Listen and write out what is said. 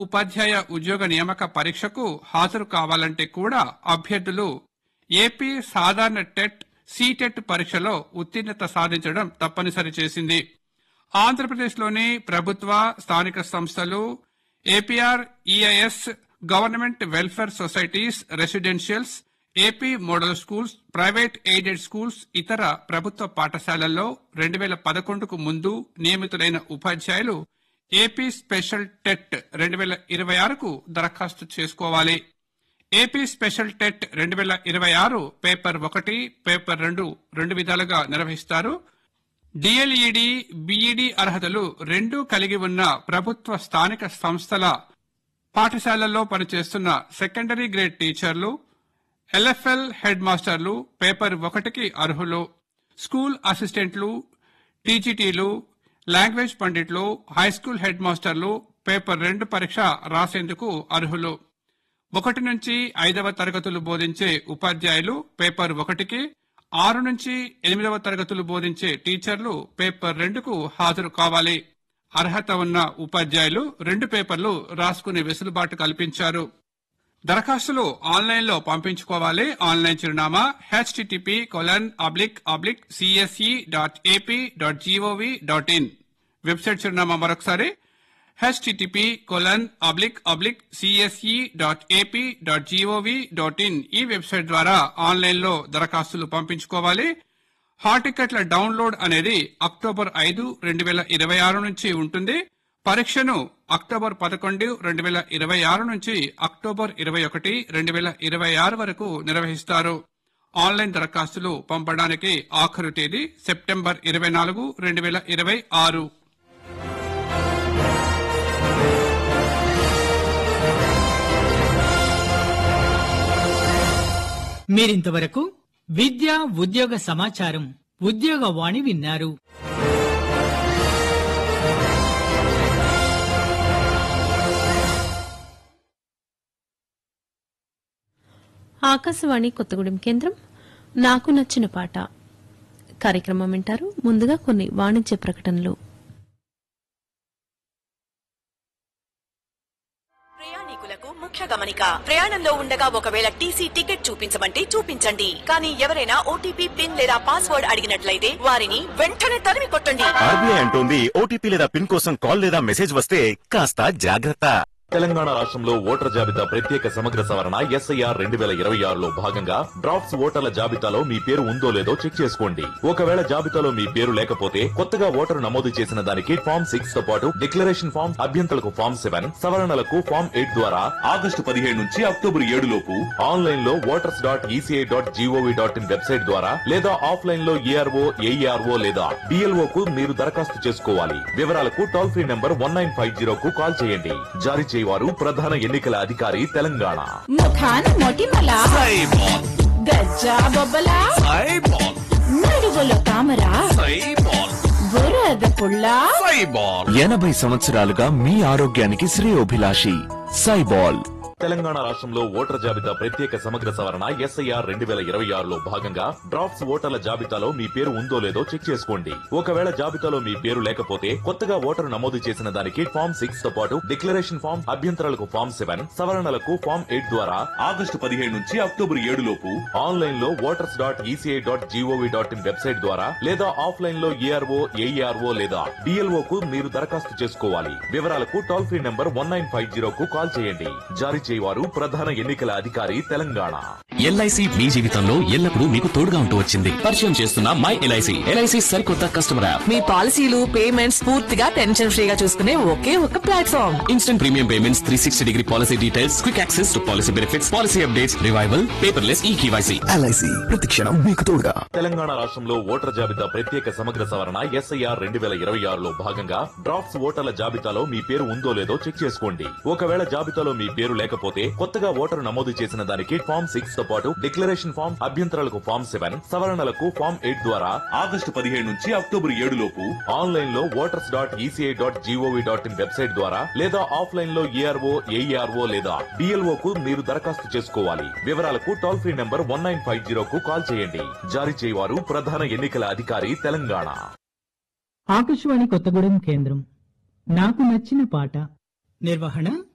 ఉపాధ్యాయ ఉద్యోగ నియామక పరీక్షకు హాజరు కావాలంటే కూడా అభ్యర్థులు ఏపీ సాధారణ టెట్ సీటెట్ పరీక్షలో ఉత్తీర్ణత సాధించడం తప్పనిసరి చేసింది ఆంధ్రప్రదేశ్లోని ప్రభుత్వ స్థానిక సంస్థలు A P R E I S government welfare societies residentials A P model schools private aided schools ఇతర ప్రభుత్వ పాఠశాలల్లో రెండు వేల పదకొండుకు ముందు నియమితులైన ఉపాధ్యాయులు ఏపీ స్పెషల్ టెట్ రెండు వేల ఇరవై ఆరుకు దరఖాస్తు చేసుకోవాలి ఏపీ స్పెషల్ టెట్ రెండు వేల ఇరవై ఆరు పేపర్ ఒకటి పేపర్ రెండు రెండు విధాలుగా నిర్వహిస్తారు డిఎల్ఈడి బిఈడి అర్హతలు రెండూ కలిగి ఉన్న ప్రభుత్వ స్థానిక సంస్థల పాఠశాలల్లో పనిచేస్తున్న సెకండరీ గ్రేడ్ టీచర్లు ఎల్ఎఫ్ఎల్ హెడ్ మాస్టర్లు పేపర్ ఒకటికి అర్హులు స్కూల్ అసిస్టెంట్లు టీజీటీలు లాంగ్వేజ్ పండిట్లు హైస్కూల్ హెడ్ మాస్టర్లు పేపర్ రెండు పరీక్ష రాసేందుకు అర్హులు ఒకటి నుంచి ఐదవ తరగతులు బోధించే ఉపాధ్యాయులు పేపర్ ఒకటికి ఆరు నుంచి ఎనిమిదవ తరగతులు బోధించే టీచర్లు పేపర్ రెండుకు హాజరు కావాలి అర్హత ఉన్న ఉపాధ్యాయులు రెండు పేపర్లు రాసుకునే వెసులుబాటు కల్పించారు దరఖాస్తులు ఆన్లైన్ లో పంపించుకోవాలి ఆన్లైన్ చిరునామా H T T P colon oblique oblique C S E dot A P dot G O V dot in website చిరునామా మరొకసారి H T T P colon oblique oblique C S E dot A P dot G O V dot in ఈ వెబ్సైట్ ద్వారా ఆన్లైన్ లో దరఖాస్తులు పంపించుకోవాలి హాల్ టికెట్ల డౌన్లోడ్ అనేది అక్టోబర్ ఐదు రెండు వేల ఇరవై ఆరు నుంచి ఉంటుంది పరీక్షను అక్టోబర్ పదకొండు రెండు వేల ఇరవై ఆరు నుంచి అక్టోబర్ ఇరవై ఒకటి రెండు వేల ఇరవై ఆరు వరకు నిర్వహిస్తారు ఆన్లైన్ దరఖాస్తులు పంపడానికి ఆఖరు తేదీ సెప్టెంబర్ ఇరవై నాలుగు రెండు వేల ఇరవై ఆరు మీరింతవరకు విద్య ఉద్యోగ సమాచారం ఉద్యోగ వాణి విన్నారు ఆకాశవాణి కొత్తగూడెం కేంద్రం నాకు నచ్చిన పాట కార్యక్రమం వింటారు ముందుగా కొన్ని వాణిజ్య ప్రకటనలు ప్రయాణికులకు ముఖ్య గమనిక ప్రయాణంలో ఉండగా ఒకవేళ టీసీ టికెట్ చూపించమంటే చూపించండి కానీ ఎవరైనా ఓటీపీ పిన్ లేదా పాస్వర్డ్ అడిగినట్లయితే వారిని వెంటనే తరిమి కొట్టండి ఆర్బీఐ అంటోంది ఓటీపీ లేదా పిన్ కోసం కాల్ లేదా మెసేజ్ వస్తే కాస్త జాగ్రత్త తెలంగాణ రాష్ట్రంలో ఓటర్ జాబితా ప్రత్యేక సమగ్ర సవరణ ఎస్ఐఆర్ రెండు వేల ఇరవై ఆరులో భాగంగా డ్రాఫ్ట్స్ ఓటర్ల జాబితాలో మీ పేరు ఉందో లేదో చెక్ చేసుకోండి ఒకవేళ జాబితాలో మీ పేరు లేకపోతే కొత్తగా ఓటరు నమోదు చేసిన దానికి ఫామ్ సిక్స్ తో పాటు డిక్లరేషన్ ఫామ్ అభ్యంతరకు ఫామ్ సెవెన్ సవరణలకు ఫామ్ ఎయిట్ ద్వారా ఆగస్టు పదిహేడు నుంచి అక్టోబర్ ఏడు లోపు ఆన్లైన్ లో voters dot E C I dot G O V dot in website ద్వారా లేదా ఆఫ్లైన్ లో ఏఆర్ఓ ఏఈఆర్ఓ లేదా డిఎల్ఓ కు మీరు దరఖాస్తు చేసుకోవాలి వివరాలకు toll free number one nine five zero కు కాల్ చేయండి జారీ చేయవారు ప్రధాన ఎన్నికల అధికారి తెలంగాణ ముఖాన్ మొటిమల గజ్జా బొబ్బల నడుగుల తామర బురద పుల్ల ఎనభై సంవత్సరాలుగా మీ ఆరోగ్యానికి శ్రేయోభిలాషి సైబాల్ తెలంగాణ రాష్ట్రంలో ఓటర్ జాబితా ప్రత్యేక సమగ్ర సవరణ ఎస్ఐఆర్ రెండు వేల ఇరవై ఆరులో భాగంగా డ్రాఫ్ట్స్ ఓటర్ల జాబితాలో మీ పేరు ఉందో లేదో చెక్ చేసుకోండి ఒకవేళ జాబితాలో మీ పేరు లేకపోతే కొత్తగా ఓటరు నమోదు చేసిన దానికి ఫామ్ సిక్స్ తో పాటు డిక్లరేషన్ ఫామ్ అభ్యంతరాలకు ఫామ్ సెవెన్ సవరణలకు ఫామ్ ఎయిట్ ద్వారా ఆగస్టు పదిహేడు నుంచి అక్టోబర్ ఏడు లోపు ఆన్లైన్ లో voters dot E C I dot G O V dot in website ద్వారా లేదా ఆఫ్లైన్ లో ఏఆర్ఓ ఏఈఆర్ఓ లేదా డిఎల్ఓ కు మీరు దరఖాస్తు చేసుకోవాలి వివరాలకు toll free number one nine five zero కు కాల్ చేయండి జారీ చేయవారు ప్రధాన ఎన్నికల అధికారి తెలంగాణ ఎల్ఐసి మీ జీవితంలో ఎల్లప్పుడూ మీకు తోడుగా ఉంటూ వచ్చింది పరిచయం చేస్తున్న మై ఎల్ఐసి ఎల్ఐసి సరికొత్త కస్టమర్ యాప్ మీ పాలసీలు పేమెంట్స్ పూర్తిగా టెన్షన్ ఫ్రీగా చూసుకునే ఒకే ఒక platform instant premium payments three sixty degree policy details quick access to policy benefits policy updates revival paperless e K Y C L I C ప్రతిక్షణం మీకు తోడుగా తెలంగాణ రాష్ట్రంలో ఓటర్ జాబితా ప్రత్యేక సమగ్ర సవరణ ఎస్ఐఆర్ రెండు వేల ఇరవై ఆరులో భాగంగా డ్రాఫ్ట్స్ ఓటర్ల జాబితాలో మీ పేరు ఉందో లేదో చెక్ చేసుకోండి ఒకవేళ జాబితాలో మీ పేరు లేకపోతే కొత్తగా ఓటరు నమోదు చేసిన దానికి ఫామ్ సిక్స్ తో పాటు డిక్లరేషన్ ఫామ్ అభ్యంతరాలకు ఫామ్ సెవెన్ సవరణలకు ఫామ్ ఎయిట్ ద్వారా ఆగస్టు పదిహేడు నుంచి అక్టోబర్ ఏడు లోపు ఆన్లైన్ లో voters dot E C I dot G O V dot in website ద్వారా లేదా ఆఫ్లైన్ లో ఏఆర్ఓ ఏఈఆర్ఓ లేదా డిఎల్ఓ కు మీరు దరఖాస్తు చేసుకోవాలి వివరాలకు toll free number one nine five zero కు కాల్ చేయండి జారీ చేయవారు ప్రధాన ఎన్నికల అధికారి తెలంగాణ ఆకాశవాణి కొత్తగూడెం కేంద్రం నాకు నచ్చిన పాట నిర్వహణ